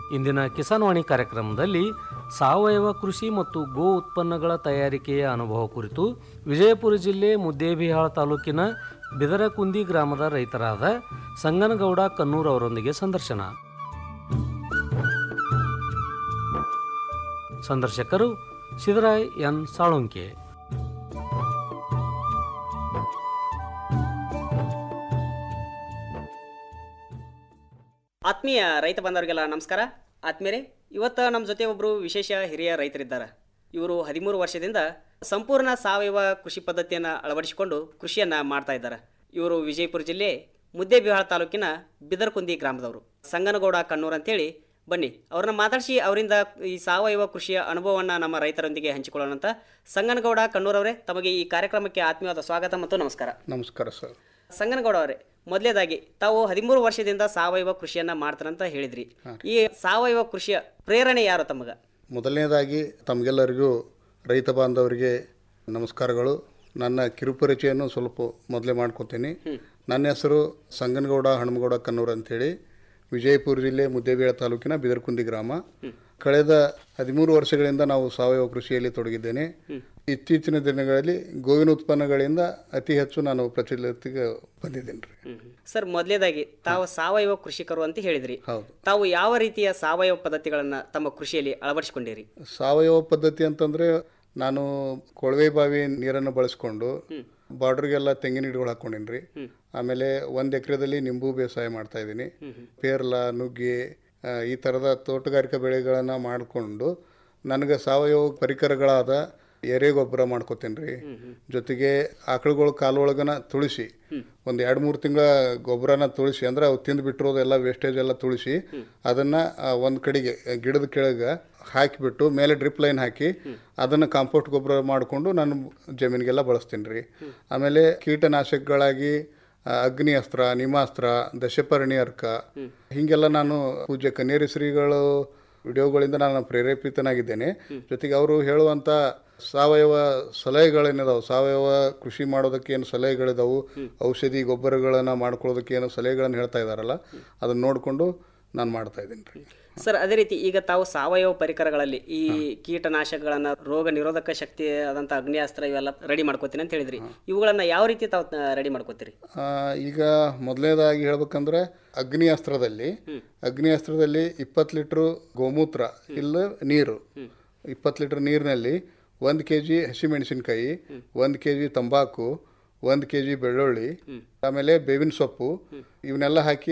ಇಂದಿನ ಕಿಸಾನ್ವಾಣಿ ಕಾರ್ಯಕ್ರಮದಲ್ಲಿ ಸಾವಯವ ಕೃಷಿ ಮತ್ತು ಗೋ ಉತ್ಪನ್ನಗಳ ತಯಾರಿಕೆಯ ಅನುಭವ ಕುರಿತು ವಿಜಯಪುರ ಜಿಲ್ಲೆ ಮುದ್ದೇಬಿಹಾಳ ತಾಲೂಕಿನ ಬಿದರಕುಂದಿ ಗ್ರಾಮದ ರೈತರಾದ ಸಂಗನಗೌಡ ಕನ್ನೂರ್ ಅವರೊಂದಿಗೆ ಸಂದರ್ಶನ ಸಂದರ್ಶಕರು ಸಿದ್ದರಾಯ್ ಎನ್ ಸಾಳುಂಕೆ ಆತ್ಮೀಯ ರೈತ ಬಂದವರಿಗೆಲ್ಲ ನಮಸ್ಕಾರ ಆತ್ಮೀಯರೇ ಇವತ್ತು ನಮ್ಮ ಜೊತೆ ಒಬ್ಬರು ವಿಶೇಷ ಹಿರಿಯ ರೈತರಿದ್ದಾರೆ ಇವರು ಹದಿಮೂರು ವರ್ಷದಿಂದ ಸಂಪೂರ್ಣ ಸಾವಯವ ಕೃಷಿ ಪದ್ಧತಿಯನ್ನು ಅಳವಡಿಸಿಕೊಂಡು ಕೃಷಿಯನ್ನು ಮಾಡ್ತಾ ಇದ್ದಾರೆ ಇವರು ವಿಜಯಪುರ ಜಿಲ್ಲೆ ಮುದ್ದೇಬಿಹಾಳ ತಾಲೂಕಿನ ಬಿದರ್ಕುಂದಿ ಗ್ರಾಮದವರು ಸಂಗನಗೌಡ ಕಣ್ಣೂರ್ ಅಂತೇಳಿ ಬನ್ನಿ ಅವ್ರನ್ನ ಮಾತಾಡಿಸಿ ಅವರಿಂದ ಈ ಸಾವಯವ ಕೃಷಿಯ ಅನುಭವವನ್ನು ನಮ್ಮ ರೈತರೊಂದಿಗೆ ಹಂಚಿಕೊಳ್ಳೋಣ ಅಂತ ಸಂಗನಗೌಡ ಕಣ್ಣೂರ್ ಅವರೇ ತಮಗೆ ಈ ಕಾರ್ಯಕ್ರಮಕ್ಕೆ ಆತ್ಮೀಯವಾದ ಸ್ವಾಗತ ಮತ್ತು ನಮಸ್ಕಾರ ನಮಸ್ಕಾರ ಸರ್ ಸಂಗನಗೌಡ ಅವರೇ ಮೊದಲೇದಾಗಿ ತಾವು ಹದಿಮೂರು ವರ್ಷದಿಂದ ಸಾವಯವ ಕೃಷಿಯನ್ನ ಮಾಡ್ತಾರಂತ ಹೇಳಿದ್ರಿ ಈ ಸಾವಯವ ಕೃಷಿಯ ಪ್ರೇರಣೆ ಯಾರು ತಮಗ ಮೊದಲನೇದಾಗಿ ತಮಗೆಲ್ಲರಿಗೂ ರೈತ ಬಾಂಧವರಿಗೆ ನಮಸ್ಕಾರಗಳು ನನ್ನ ಕಿರುಪರಿಚಯನ್ನು ಸ್ವಲ್ಪ ಮೊದಲೇ ಮಾಡ್ಕೊತೀನಿ ನನ್ನ ಹೆಸರು ಸಂಗನಗೌಡ ಹನುಮಗೌಡ ಕನ್ನೂರ್ ಅಂಥೇಳಿ ವಿಜಯಪುರ ಜಿಲ್ಲೆ ಮುದ್ದೇಬೇಳ ತಾಲೂಕಿನ ಬಿದರ್ಕುಂದಿ ಗ್ರಾಮ ಕಳೆದ ಹದಿಮೂರು ವರ್ಷಗಳಿಂದ ನಾವು ಸಾವಯವ ಕೃಷಿಯಲ್ಲಿ ತೊಡಗಿದ್ದೇನೆ ಇತ್ತೀಚಿನ ದಿನಗಳಲ್ಲಿ ಗೋವಿನ ಉತ್ಪನ್ನಗಳಿಂದ ಅತಿ ಹೆಚ್ಚು ನಾನು ಪ್ರಚಲಿತಕ್ಕೆ ಬಂದಿದ್ದೇನೆ ರೀ ಸರ್ ಮೊದಲೇದಾಗಿ ತಾವು ಸಾವಯವ ಕೃಷಿಕರು ಅಂತ ಹೇಳಿದ್ರಿ ಹೌದು ತಾವು ಯಾವ ರೀತಿಯ ಸಾವಯವ ಪದ್ಧತಿಗಳನ್ನ ತಮ್ಮ ಕೃಷಿಯಲ್ಲಿ ಅಳವಡಿಸಿಕೊಂಡಿರಿ ಸಾವಯವ ಪದ್ಧತಿ ಅಂತಂದ್ರೆ ನಾನು ಕೊಳವೆ ಬಾವಿ ನೀರನ್ನು ಬಳಸ್ಕೊಂಡು ಬಾರ್ಡ್ರಿಗೆಲ್ಲ ತೆಂಗಿನ ಗಿಡಗಳು ಹಾಕೊಂಡಿನ್ರಿ ಆಮೇಲೆ ಒಂದು ಎಕರೆದಲ್ಲಿ ನಿಂಬು ಬೇಸಾಯ ಮಾಡ್ತಾ ಇದ್ದೀನಿ ಪೇರ್ಲ ನುಗ್ಗೆ ಆ, ಈ ಥರದ ತೋಟಗಾರಿಕಾ ಬೆಳೆಗಳನ್ನು ಮಾಡಿಕೊಂಡು ನನಗೆ ಸಾವಯವ ಪರಿಕರಗಳಾದ ಎರೆ ಗೊಬ್ಬರ ಮಾಡ್ಕೋತೀನಿ ರೀ ಜೊತೆಗೆ ಆಕಳುಗಳ ಕಾಲೊಳಗನ ತುಳಿಸಿ ಒಂದು ಎರಡು ಮೂರು ತಿಂಗಳ ಗೊಬ್ಬರನ ತುಳಿಸಿ ಅಂದ್ರೆ ಅವು ತಿಂದು ಬಿಟ್ಟಿರೋದೆಲ್ಲ ವೇಸ್ಟೇಜ್ ಎಲ್ಲ ತುಳಿಸಿ ಅದನ್ನು ಒಂದು ಕಡೆಗೆ ಗಿಡದ ಕೆಳಗೆ ಹಾಕಿಬಿಟ್ಟು ಮೇಲೆ ಡ್ರಿಪ್ ಲೈನ್ ಹಾಕಿ ಅದನ್ನು ಕಾಂಪೋಸ್ಟ್ ಗೊಬ್ಬರ ಮಾಡಿಕೊಂಡು ನಾನು ಜಮೀನಿಗೆಲ್ಲ ಬಳಸ್ತೀನಿ ರೀ ಆಮೇಲೆ ಕೀಟನಾಶಕಗಳಾಗಿ ಆ, ಅಗ್ನಿ ಅಸ್ತ್ರ ನಿಮಾಸ್ತ್ರ ದಶಪರ್ಣಿ ಅರ್ಕ ಹೀಗೆಲ್ಲ ನಾನು ಪೂಜ್ಯ ಕನ್ನೇರಿ ಶ್ರೀಗಳು ವಿಡಿಯೋಗಳಿಂದ ನಾನು ಪ್ರೇರೇಪಿತನಾಗಿದ್ದೇನೆ ಜೊತೆಗೆ ಅವರು ಹೇಳುವಂಥ ಸಾವಯವ ಸಲಹೆಗಳೇನಿದಾವೆ ಸಾವಯವ ಕೃಷಿ ಮಾಡೋದಕ್ಕೆ ಏನು ಸಲಹೆಗಳಿದಾವು ಔಷಧಿ ಗೊಬ್ಬರಗಳನ್ನು ಮಾಡ್ಕೊಳ್ಳೋದಕ್ಕೆ ಏನು ಸಲಹೆಗಳನ್ನು ಹೇಳ್ತಾ ಇದ್ದಾರಲ್ಲ ಅದನ್ನು ನೋಡಿಕೊಂಡು ನಾನು ಮಾಡ್ತಾ ಇದ್ದೀನಿ ರೀ ಸರ್ ಅದೇ ರೀತಿ ಈಗ ತಾವು ಸಾವಯವ ಪರಿಕರಗಳಲ್ಲಿ ಈ ಕೀಟನಾಶಕಗಳನ್ನ ರೋಗ ನಿರೋಧಕ ಶಕ್ತಿ ಆದಂತ ಅಗ್ನಿಯಾಸ್ತ್ರ ಇವೆಲ್ಲ ರೆಡಿ ಮಾಡ್ಕೋತೀನಿ ಅಂತ ಹೇಳಿದ್ರಿ ಇವುಗಳನ್ನ ಯಾವ ರೀತಿ ತಾವು ರೆಡಿ ಮಾಡ್ಕೋತೀರಿ ಆ, ಈಗ ಮೊದಲನೇದಾಗಿ ಹೇಳ್ಬೇಕಂದ್ರೆ ಅಗ್ನಿ ಅಸ್ತ್ರದಲ್ಲಿ ಅಗ್ನಿ ಅಸ್ತ್ರದಲ್ಲಿ ಇಪ್ಪತ್ತು ಲೀಟ್ರು ಗೋಮೂತ್ರ ಇಲ್ಲ ನೀರು ಇಪ್ಪತ್ತು ಲೀಟ್ರ್ ನೀರಿನಲ್ಲಿ ಒಂದು ಕೆ ಜಿ ಹಸಿಮೆಣಸಿನ್ಕಾಯಿ ಒಂದು ಕೆ ಜಿ ತಂಬಾಕು ಒಂದು ಕೆ ಜಿ ಬೆಳ್ಳುಳ್ಳಿ ಆಮೇಲೆ ಬೇವಿನ ಸೊಪ್ಪು ಇವನ್ನೆಲ್ಲ ಹಾಕಿ